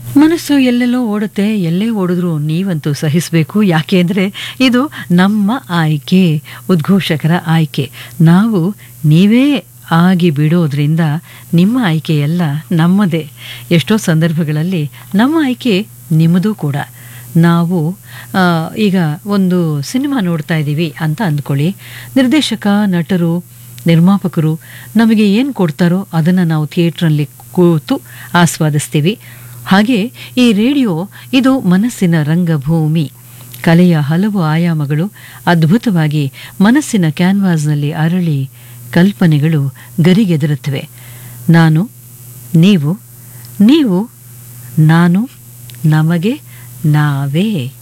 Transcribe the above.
ಮನಸ್ಸು ಎಲ್ಲೆಲ್ಲೋ ಓಡುತ್ತೆ ಎಲ್ಲೇ ಓಡಿದ್ರೂ ನೀವಂತೂ ಸಹಿಸಬೇಕು ಯಾಕೆ ಅಂದರೆ ಇದು ನಮ್ಮ ಆಯ್ಕೆ ಉದ್ಘೋಷಕರ ಆಯ್ಕೆ ನಾವು ನೀವೇ ಆಗಿ ಬಿಡೋದ್ರಿಂದ ನಿಮ್ಮ ಆಯ್ಕೆ ಎಲ್ಲ ನಮ್ಮದೇ ಎಷ್ಟೋ ಸಂದರ್ಭಗಳಲ್ಲಿ ನಮ್ಮ ಆಯ್ಕೆ ನಿಮ್ಮದೂ ಕೂಡ ನಾವು ಆ, ಈಗ ಒಂದು ಸಿನಿಮಾ ನೋಡ್ತಾ ಇದ್ದೀವಿ ಅಂತ ಅಂದ್ಕೊಳ್ಳಿ ನಿರ್ದೇಶಕ ನಟರು ನಿರ್ಮಾಪಕರು ನಮಗೆ ಏನು ಕೊಡ್ತಾರೋ ಅದನ್ನು ನಾವು ಥಿಯೇಟ್ರಲ್ಲಿ ಕೂತು ಆಸ್ವಾದಿಸ್ತೀವಿ ಹಾಗೆ ಈ ರೇಡಿಯೋ ಇದು ಮನಸ್ಸಿನ ರಂಗಭೂಮಿ ಕಲೆಯ ಹಲವು ಆಯಾಮಗಳು ಅದ್ಭುತವಾಗಿ ಮನಸ್ಸಿನ ಕ್ಯಾನ್ವಾಸ್ನಲ್ಲಿ ಅರಳಿ ಕಲ್ಪನೆಗಳು ಗರಿಗೆದರುತ್ತವೆ ನಾನು ನೀವು ನೀವು ನಾನು ನಮಗೆ ನಾವೇ